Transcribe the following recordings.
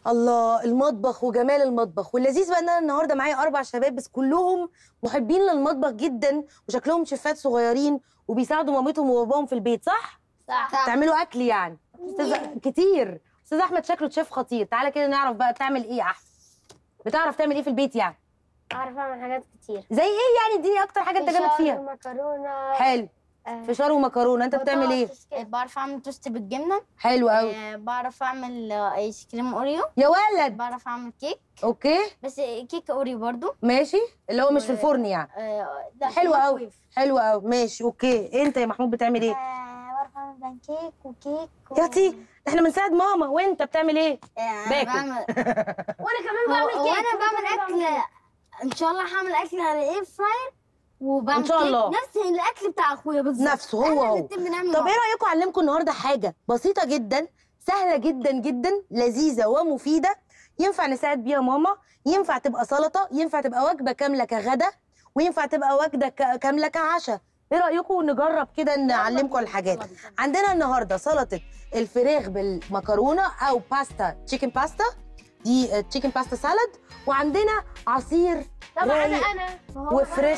الله المطبخ وجمال المطبخ واللذيذ بقى ان انا النهارده معايا اربع شباب بس كلهم محبين للمطبخ جدا وشكلهم شيفات صغيرين وبيساعدوا مامتهم وباباهم في البيت صح؟ صح تعملوا اكل يعني استاذ كتير استاذ احمد شكله شيف خطير تعالى كده نعرف بقى تعمل ايه احسن بتعرف تعمل ايه في البيت يعني اعرف اعمل حاجات كتير زي ايه يعني اديني اكتر حاجه انت جامد فيها مكرونه حلو فشار ومكرونه انت بتعمل ايه بعرف اعمل توست بالجبنه حلو قوي آه، بعرف اعمل آه، ايس كريم اوريو يا ولد بعرف اعمل كيك اوكي بس كيك اوريو برضو ماشي اللي هو مش في الفرن يعني آه، لا حلو قوي مايكرويف. حلو قوي ماشي اوكي انت يا محمود بتعمل ايه آه، بعرف اعمل بانكيك وكيك و... يا تي احنا بنساعد ماما وانت بتعمل ايه آه، باكل. بعمل وانا كمان هو- بعمل هو كيك انا بعمل اكل ان شاء الله هعمل اكل على اير فراير وبعمل إن شاء كيك الله. نفس الاكل بتاع اخويا بالظبط نفسه هو احنا هو الاتنين بنعمل طب مع ايه رايكم اعلمكم النهارده حاجه بسيطه جدا سهله جدا جدا لذيذه ومفيده ينفع نساعد بيها ماما ينفع تبقى سلطه ينفع تبقى وجبه كامله كغدا وينفع تبقى وجبه ك- كامله كعشاء ايه رايكم نجرب كده نعلمكم الحاجات عندنا النهارده سلطه الفراخ بالمكرونه او باستا تشيكن باستا دي تشيكن باستا سالاد وعندنا عصير طب انا رايق انا وفريش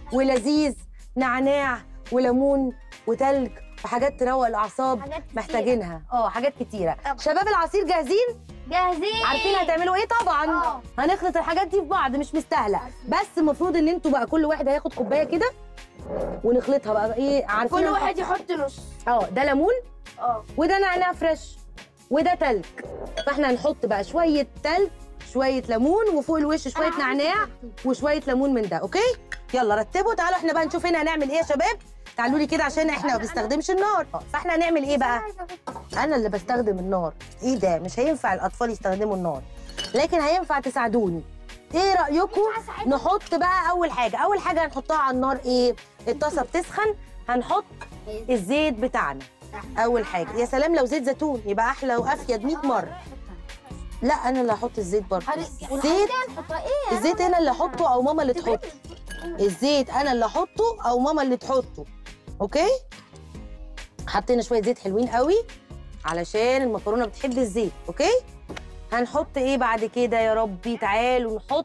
ولذيذ نعناع وليمون وتلج وحاجات تروق الاعصاب حاجات كتير. محتاجينها اه حاجات كتيره طبعا. شباب العصير جاهزين جاهزين عارفين هتعملوا ايه طبعا آه. هنخلط الحاجات دي في بعض مش مستاهله بس المفروض ان انتوا بقى كل واحد هياخد كوبايه كده ونخلطها بقى ايه عارفين كل هنحط- واحد يحط نص اه ده ليمون اه وده نعناع فريش وده تلج فاحنا هنحط بقى شويه تلج شويه ليمون وفوق الوش شويه نعناع وشويه ليمون من ده اوكي يلا رتبوا تعالوا احنا بقى نشوف هنا هنعمل ايه يا شباب تعالوا لي كده عشان احنا ما بنستخدمش النار آه، فاحنا هنعمل ايه بقى انا اللي بستخدم النار ايه ده مش هينفع الاطفال يستخدموا النار لكن هينفع تساعدوني ايه رايكم نحط بقى اول حاجه اول حاجه هنحطها على النار ايه الطاسه بتسخن هنحط الزيت بتاعنا اول حاجه يا سلام لو زيت زيتون يبقى احلى وافيد 100 مره لا انا اللي هحط الزيت برضه الزيت الزيت انا اللي احطه او ماما اللي تحطه الزيت انا اللي احطه او ماما اللي تحطه اوكي حطينا شويه زيت حلوين قوي علشان المكرونه بتحب الزيت اوكي هنحط ايه بعد كده يا ربي تعالوا نحط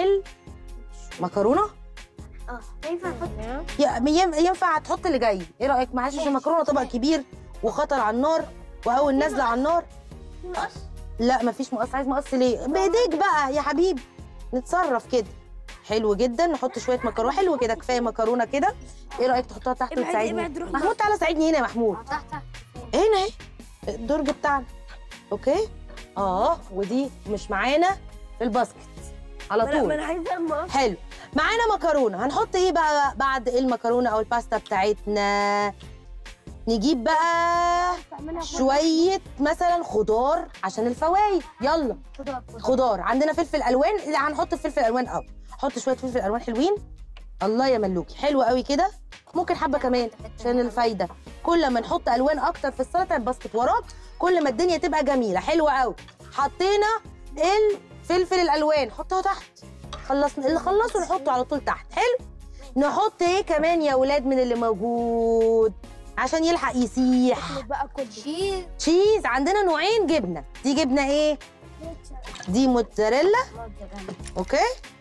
المكرونه اه ينفع احط ي- ين- ينفع تحط اللي جاي ايه رايك معلش عشان المكرونه طبق كبير وخطر على النار واول نازله على النار مقص لا مفيش مقص عايز مقص ليه بايديك بقى يا حبيبي نتصرف كده حلو جدا نحط شويه مكرونه حلو كده كفايه مكرونه كده ايه رايك تحطها تحت ابعد- وتساعدني ابعد، روح محمود تعالى ساعدني هنا يا محمود تحت تحت هنا اهي الدرج بتاعنا اوكي اه ودي مش معانا في الباسكت على ما طول انا عايزه مقص حلو معانا مكرونه هنحط ايه بقى بعد المكرونه او الباستا بتاعتنا نجيب بقى شويه مثلا خضار عشان الفوايد يلا خضار عندنا فلفل الوان لا هنحط فلفل الوان قوي حط شويه فلفل الوان حلوين الله يا ملوكي حلو قوي كده ممكن حبه كمان عشان الفايده كل ما نحط الوان اكتر في السلطه الباسكت وراك كل ما الدنيا تبقى جميله حلوه قوي حطينا الفلفل الالوان حطها تحت خلصنا اللي خلصه نحطه على طول تحت حلو نحط ايه كمان يا ولاد من اللي موجود عشان يلحق يسيح بقى كله شيز تشيز عندنا نوعين جبنه دي جبنه ايه دي موتزاريلا اوكي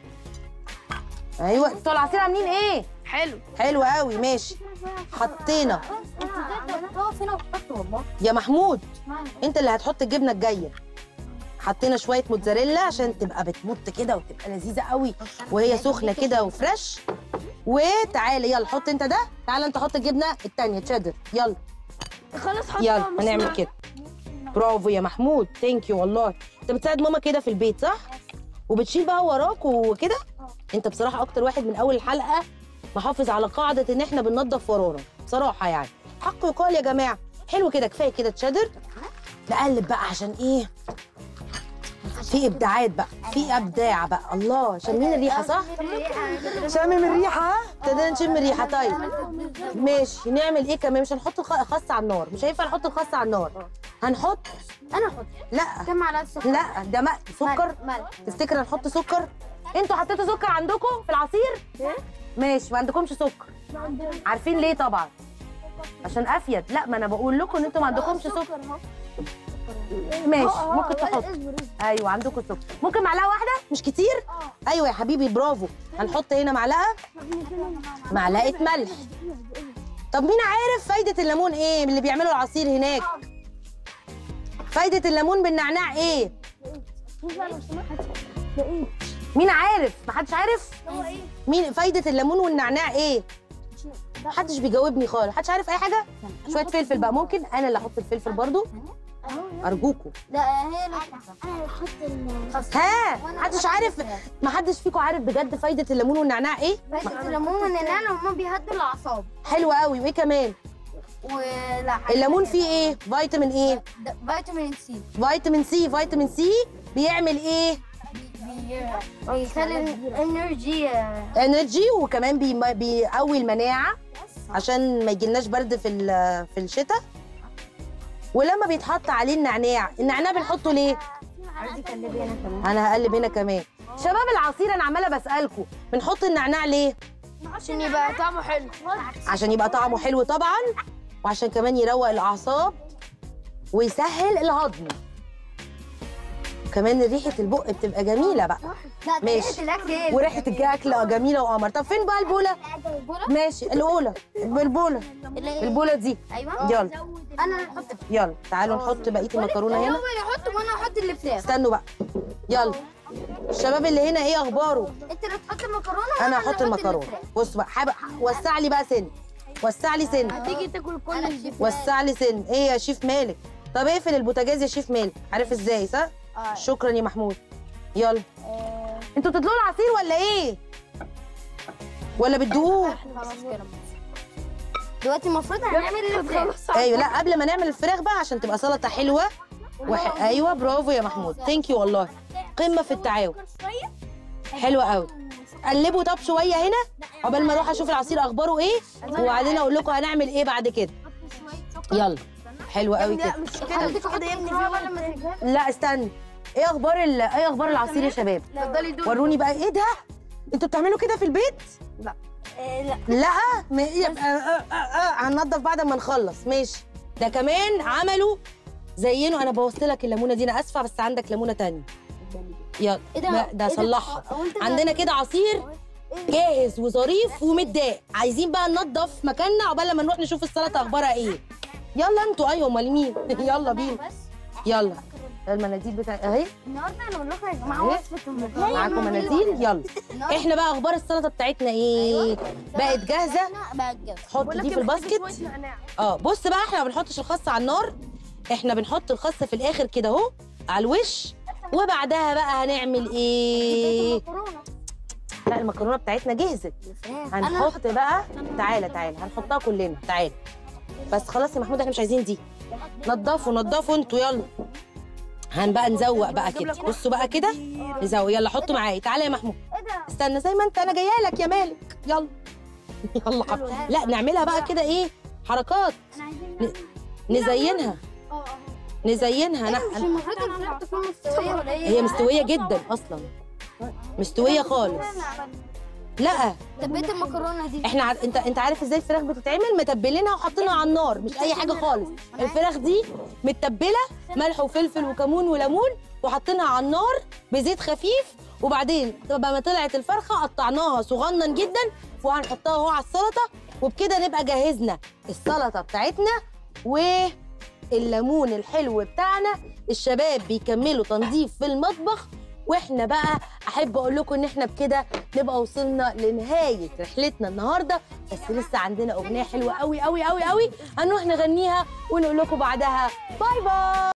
ايوه بتوع العصير عاملين ايه حلو حلو قوي ماشي حطينا تقف هنا وتحط والله يا محمود انت اللي هتحط الجبنه الجايه حطينا شويه موتزاريلا عشان تبقى بتمط كده وتبقى لذيذه قوي وهي سخنه كده وفريش وتعالى يلا حط انت ده تعالى انت حط الجبنه التانية تشيدر يلا خلاص حط يلا هنعمل كده برافو يا محمود ثانك يو والله انت بتساعد ماما كده في البيت صح وبتشيل بقى وراك وكده انت بصراحه اكتر واحد من اول الحلقه محافظ على قاعده ان احنا بننضف ورانا بصراحه يعني حق يقال يا جماعه حلو كده كفايه كده تشادر نقلب بقى عشان ايه في ابداعات بقى في ابداع بقى الله شامين الريحه صح شامم الريحه ها؟ ابتدينا نشم الريحه طيب ماشي نعمل ايه كمان مش هنحط الخ- الخس على النار مش هينفع نحط الخس على النار هنحط انا احط لا كم معلقه سكر لا ده ماء سكر ملح تفتكر هنحط سكر انتوا حطيتوا سكر عندكم في العصير ماشي ما عندكمش سكر عارفين ليه طبعا عشان افيد لا ما انا بقول لكم ان انتوا ما عندكمش سكر ماشي ممكن تحط ايوه عندكم سكر ممكن معلقه واحده مش كتير ايوه يا حبيبي برافو هنحط هنا معلقه معلقه ملح طب مين عارف فايده الليمون ايه من اللي بيعملوا العصير هناك فايده الليمون بالنعناع ايه مين عارف محدش عارف مين فايده الليمون والنعناع ايه محدش بيجاوبني خالص محدش عارف اي حاجه شويه فلفل بقى ممكن انا اللي احط الفلفل برضو ارجوكوا لا هي اللي انا هحط ال ها محدش عارف محدش فيكم عارف بجد فايده الليمون والنعناع ايه فايدة الليمون والنعناع هما بيهدوا الاعصاب حلوه قوي وايه كمان ولا الليمون فيه ايه فيتامين ايه ده فيتامين سي فيتامين سي فيتامين سي بيعمل ايه بيخلي الانرجي انرجي وكمان بي- بيقوي المناعه عشان ما يجيلناش برد في ال- في الشتاء ولما بيتحط عليه النعناع النعناع بنحطه ليه عايزة تقلبي انا كمان انا هقلب هنا كمان شباب العصير انا عماله بسالكم بنحط النعناع ليه عشان يبقى طعمه حلو عشان يبقى طعمه حلو طبعا وعشان كمان يروق الاعصاب ويسهل الهضم كمان ريحه البق بتبقى جميله بقى لا ده ماشي. ريحة الاكل ايه وريحه الاكل جميله وقمر طب فين بقى البوله ماشي الاولى البوله البوله دي ايوه يلا انا اللي احط يلا تعالوا نحط بقيه المكرونه هو هنا اللي يحط وانا احط اللي فراخ استنوا بقى يلا الشباب اللي هنا ايه اخباره انت اللي تحط المكرونه انا وأنا هحط اللي المكرونه الفراخ. بص بقى حابب وسع لي بقى سن وسع لي سن تيجي تاكل كل اللي وسع لي سن ايه يا شيف مالك طب اقفل البوتاجاز يا شيف مالك عارف ازاي صح آه. شكرا يا محمود يلا انتوا بتدلقوا العصير ولا ايه ولا بتدوقوه خلاص كده دلوقتي المفروض هنعمل الفراخ ايوه لا قبل ما نعمل الفراخ بقى عشان تبقى سلطه حلوه وح... ايوه برافو يا محمود ثانك يو والله قمه في التعاون حلوه قوي قلبوا طب شويه هنا عقبال ما اروح اشوف العصير اخباره ايه وبعدين اقول لكم هنعمل ايه بعد كده يلا حلوه قوي كده حضرتك احط يا ابني ولا ما تجيبهاش لا استنى ايه اخبار ال... ايه اخبار العصير يا شباب اتفضلي دوقي وروني بقى ايه ده انتوا بتعملوا كده في البيت لا لا ما يبقى آه آه آه هننضف بعد ما نخلص ماشي ده كمان عملوا زينوا انا بوظت لك الليمونه دي انا اسفه بس عندك ليمونه تانية يلا ايه ده ما- ده إيه صلحها هو انت عندنا كده عصير جاهز وظريف ومتضايق عايزين بقى ننضف مكاننا عقبال ما نروح نشوف السلطه اخبارها ايه يلا انتوا ايوه امال مين يلا بينا بس يلا المناديل بتاع اهي النهارده انا بقول لكم يا جماعه إيه؟ وصفه المكرونه معاكم مناديل يلا احنا بقى اخبار السلطه بتاعتنا ايه بقت جاهزه بقت جاهزه حط دي في الباسكت اه بص بقى احنا ما بنحطش الخس على النار احنا بنحط الخس في الاخر كده اهو على الوش وبعدها بقى هنعمل ايه مكرونه لا المكرونه بتاعتنا جهزت هنحط بقى تعالى تعالى هنحطها كلنا تعالى بس خلاص يا محمود احنا مش عايزين دي نضفوا نضفوا انتوا يلا هن بقى نزوق بقى كده بصوا بقى كده نزوق يلا حطوا معايا تعالى يا محمود ايه ده استنى زي ما انت انا جايه لك يا مالك يلا يلا حب. لا نعملها بقى كده ايه حركات احنا عايزين ن- نزينها اه اه نزينها مش لا المفروض الفراخ تكون مستويه ولا ايه هي مستويه جدا اصلا مستويه خالص لا تبيت المكرونه دي احنا ع... انت انت عارف ازاي الفراخ بتتعمل متبلينها وحاطينها على النار مش اي حاجه خالص الفراخ دي متبله ملح وفلفل وكمون وليمون وحاطينها على النار بزيت خفيف وبعدين لما ما طلعت الفرخه قطعناها صغنن جدا وهنحطها اهو على السلطه وبكده نبقى جهزنا السلطه بتاعتنا والليمون الحلو بتاعنا الشباب بيكملوا تنظيف في المطبخ واحنا بقى احب اقول لكم ان احنا بكده نبقى وصلنا لنهايه رحلتنا النهارده بس لسه عندنا اغنيه حلوه قوي قوي قوي قوي هنروح نغنيها ونقول لكم بعدها باي باي